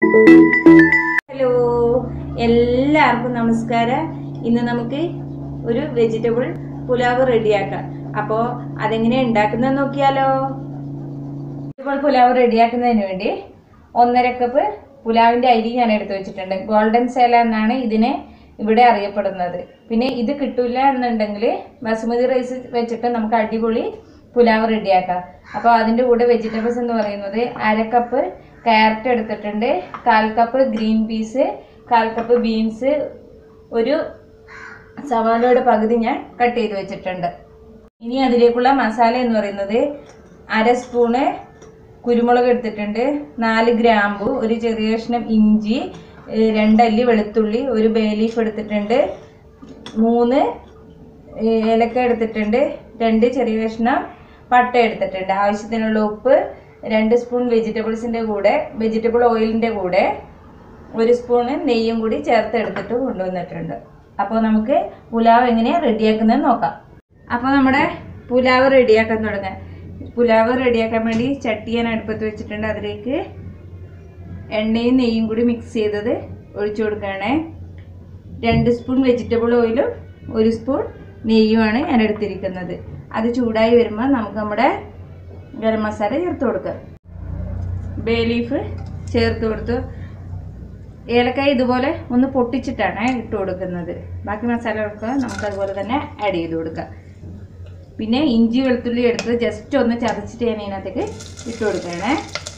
hello എല്ലാവർക്കും നമസ്കാരം ഇന്ന് നമുക്ക് ഒരു വെജിറ്റബിൾ പുലാവ് റെഡിയാക്കാം അപ്പോൾ അതെങ്ങനെയാണ് ഉണ്ടാക്കുന്നത് നോക്കിയാലോ വെജിറ്റബിൾ പുലാവ് റെഡിയാക്കുന്നതിന് വേണ്ടി ഒന്നര കപ്പ് പുലാവിൻ്റെ അരി ഞാൻ എടുത്തു വെച്ചിട്ടുണ്ട് ഗോൾഡൻ സേല എന്നാണ് ഇതിനെ ഇവിടെ അറിയപ്പെടുന്നത് പിന്നെ ഇത് കിട്ടില്ല എന്നുണ്ടെങ്കിൽ ബസുമതി റൈസ് വെച്ചിട്ട് നമുക്ക് അടിപൊളി പുലാവ് റെഡിയാക്കാം അപ്പോൾ അതിൻ്റെ കൂടെ വെജിറ്റബിൾസ് എന്ന് പറയുന്നത് അര കപ്പ് ക്യാരറ്റ് എടുത്തിട്ടുണ്ട് കാൽ കപ്പ് ഗ്രീൻ പീസ് കാൽ കപ്പ് ബീൻസ് ഒരു സവാളയുടെ പകുതി ഞാൻ കട്ട് ചെയ്ത് വെച്ചിട്ടുണ്ട് ഇനി അതിലേക്കുള്ള മസാല എന്ന് പറയുന്നത് അര സ്പൂണ് കുരുമുളക് എടുത്തിട്ടുണ്ട് നാല് ഗ്രാമ്പു ഒരു ചെറിയ കഷ്ണം ഇഞ്ചി ഏഹ് രണ്ടല്ലി വെളുത്തുള്ളി ഒരു ബേ ലീഫ് എടുത്തിട്ടുണ്ട് മൂന്ന് ഏഹ് ഏലക്ക എടുത്തിട്ടുണ്ട് രണ്ട് ചെറിയ കഷ്ണം പട്ട എടുത്തിട്ടുണ്ട് ആവശ്യത്തിനുള്ള ഉപ്പ് രണ്ട് സ്പൂൺ വെജിറ്റബിൾസിൻ്റെ കൂടെ വെജിറ്റബിൾ ഓയിലിൻ്റെ കൂടെ ഒരു സ്പൂണ് നെയ്യും കൂടി ചേർത്ത് എടുത്തിട്ട് കൊണ്ടുവന്നിട്ടുണ്ട് അപ്പോൾ നമുക്ക് പുലാവ് എങ്ങനെയാണ് റെഡിയാക്കുന്നത് നോക്കാം അപ്പോൾ നമ്മുടെ പുലാവ് റെഡിയാക്കാൻ തുടങ്ങാം പുലാവ് റെഡിയാക്കാൻ വേണ്ടി ചട്ടി ഞാൻ അടുപ്പത്ത് വെച്ചിട്ടുണ്ട് അതിലേക്ക് എണ്ണയും നെയ്യും കൂടി മിക്സ് ചെയ്തത് ഒഴിച്ചു കൊടുക്കുകയാണേ രണ്ട് സ്പൂൺ വെജിറ്റബിൾ ഓയിലും ഒരു സ്പൂൺ നെയ്യുമാണ് ഞാൻ എടുത്തിരിക്കുന്നത് അത് ചൂടായി വരുമ്പോൾ നമുക്ക് നമ്മുടെ ഗരം മസാല ചേർത്ത് കൊടുക്കാം ബേ ലീഫ് ചേർത്ത് കൊടുത്തു ഏലക്കായ ഇതുപോലെ ഒന്ന് പൊട്ടിച്ചിട്ടാണ് ഇട്ട് കൊടുക്കുന്നത് ബാക്കി മസാലകൾക്ക് നമുക്ക് അതുപോലെ തന്നെ ആഡ് ചെയ്ത് കൊടുക്കാം പിന്നെ ഇഞ്ചി വെളുത്തുള്ളി എടുത്ത് ജസ്റ്റ് ഒന്ന് ചതച്ചിട്ട് ഞാൻ ഇതിനകത്തേക്ക് ഇട്ട് കൊടുക്കുകയാണേ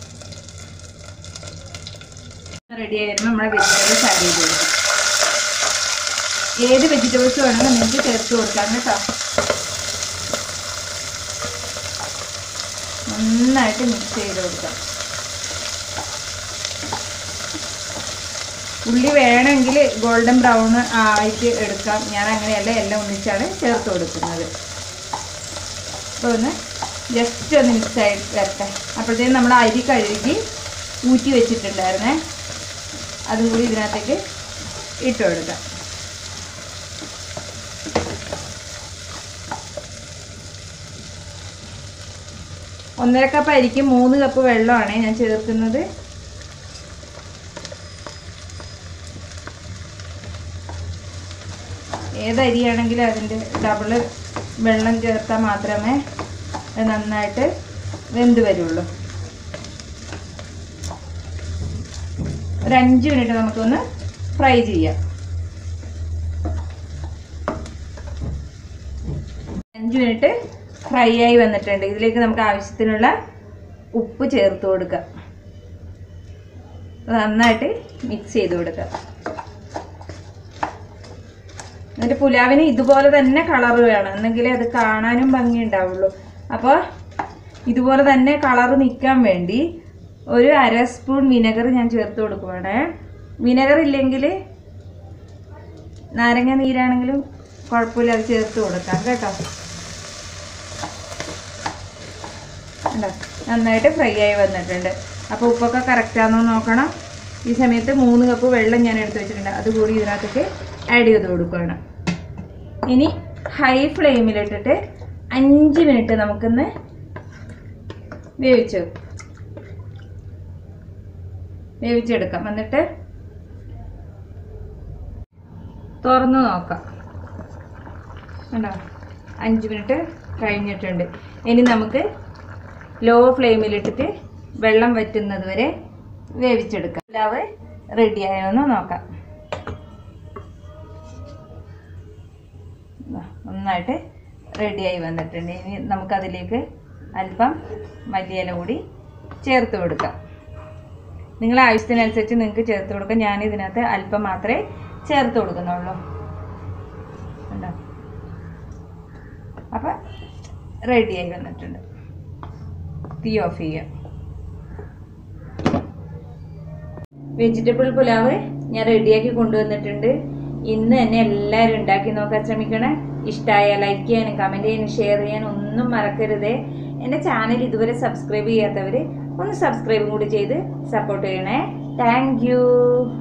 റെഡി ആയി വരുമ്പോൾ നമ്മുടെ വെജിറ്റബിൾസ് ആഡ് ചെയ്ത് കൊടുക്കാം ഏത് വെജിറ്റബിൾസ് വേണമെങ്കിലും നിങ്ങൾക്ക് ചേർത്ത് കൊടുക്കാം കേട്ടോ നന്നായിട്ട് മിക്സ് ചെയ്ത് കൊടുക്കാം ഉള്ളി വേണമെങ്കിൽ ഗോൾഡൻ ബ്രൗൺ ആയിട്ട് എടുക്കാം ഞാൻ അങ്ങനെയല്ല എല്ലാം ഒന്നിച്ചാണ് ചേർത്ത് കൊടുക്കുന്നത് അപ്പോൾ ഒന്ന് ജസ്റ്റ് ഒന്ന് മിക്സ് ആയി വരട്ടെ അപ്പോഴത്തേക്കും നമ്മൾ അരി കഴുകി ഊറ്റി വെച്ചിട്ടുണ്ടായിരുന്നേ അതും കൂടി ഇതിനകത്തേക്ക് ഇട്ട് കൊടുക്കാം ഒന്നര കപ്പ് അരിക്ക് മൂന്ന് കപ്പ് വെള്ളമാണ് ഞാൻ ചേർക്കുന്നത് ഏത് അരിയാണെങ്കിലും അതിൻ്റെ ഡബിള് വെള്ളം ചേർത്താൽ മാത്രമേ അത് നന്നായിട്ട് വെന്ത് വരുള്ളൂ ഒരു അഞ്ച് മിനിറ്റ് നമുക്കൊന്ന് ഫ്രൈ ചെയ്യാം അഞ്ച് മിനിറ്റ് ഫ്രൈ ആയി വന്നിട്ടുണ്ട് ഇതിലേക്ക് നമുക്ക് ആവശ്യത്തിനുള്ള ഉപ്പ് ചേർത്ത് കൊടുക്കാം നന്നായിട്ട് മിക്സ് ചെയ്ത് കൊടുക്കാം എന്നിട്ട് പുലാവിന് ഇതുപോലെ തന്നെ കളർ വേണം എന്നെങ്കിലേ അത് കാണാനും ഭംഗി ഉണ്ടാവുള്ളൂ അപ്പോൾ ഇതുപോലെ തന്നെ കളർ നിൽക്കാൻ വേണ്ടി ഒരു അര സ്പൂൺ വിനെഗർ ഞാൻ ചേർത്ത് കൊടുക്കുവാണ് വിനെഗർ ഇല്ലെങ്കിൽ നാരങ്ങ നീരാണെങ്കിലും കുഴപ്പമില്ല അത് ചേർത്ത് കൊടുക്കാം കേട്ടോ ഉണ്ടോ നന്നായിട്ട് ഫ്രൈ ആയി വന്നിട്ടുണ്ട് അപ്പോൾ ഉപ്പൊക്കെ കറക്റ്റാണോ നോക്കണം ഈ സമയത്ത് മൂന്ന് കപ്പ് വെള്ളം ഞാൻ എടുത്ത് വെച്ചിട്ടുണ്ട് അതുകൂടി ഇതിനകത്തേക്ക് ആഡ് ചെയ്ത് കൊടുക്കുകയാണ് ഇനി ഹൈ ഫ്ലെയിമിലിട്ടിട്ട് അഞ്ച് മിനിറ്റ് നമുക്കൊന്ന് വേവിച്ചു വേവിച്ചെടുക്കാം എന്നിട്ട് തുറന്ന് നോക്കാം കണ്ടോ അഞ്ച് മിനിറ്റ് കഴിഞ്ഞിട്ടുണ്ട് ഇനി നമുക്ക് ലോ ഫ്ലെയിമിലിട്ടിട്ട് വെള്ളം വറ്റുന്നത് വരെ വേവിച്ചെടുക്കാം പുലാവ് റെഡിയായോ എന്ന് നോക്കാം ദാ, നന്നായിട്ട് റെഡിയായി വന്നിട്ടുണ്ട് ഇനി നമുക്കതിലേക്ക് അല്പം മല്ലിയില കൂടി ചേർത്ത് കൊടുക്കാം നിങ്ങളെ ആവശ്യത്തിനനുസരിച്ച് നിങ്ങൾക്ക് ചേർത്ത് കൊടുക്കാം ഞാൻ ഇതിനകത്ത് അല്പം മാത്രമേ ചേർത്ത് കൊടുക്കുന്നുള്ളൂ ഉണ്ടോ അപ്പം റെഡിയായി വന്നിട്ടുണ്ട് തീ ഓഫ് ചെയ്യാം വെജിറ്റബിൾ പുലാവ് ഞാൻ റെഡിയാക്കി കൊണ്ടുവന്നിട്ടുണ്ട് ഇന്ന് തന്നെ എല്ലാവരും ഉണ്ടാക്കി നോക്കാൻ ശ്രമിക്കണേ ഇഷ്ടമായ ലൈക്ക് ചെയ്യാനും കമൻറ്റ് ചെയ്യാനും ഷെയർ ചെയ്യാനും ഒന്നും മറക്കരുതേ എൻ്റെ ചാനൽ ഇതുവരെ സബ്സ്ക്രൈബ് ചെയ്യാത്തവർ ഒന്ന് സബ്സ്ക്രൈബും കൂടി ചെയ്ത് സപ്പോർട്ട് ചെയ്യണേ താങ്ക്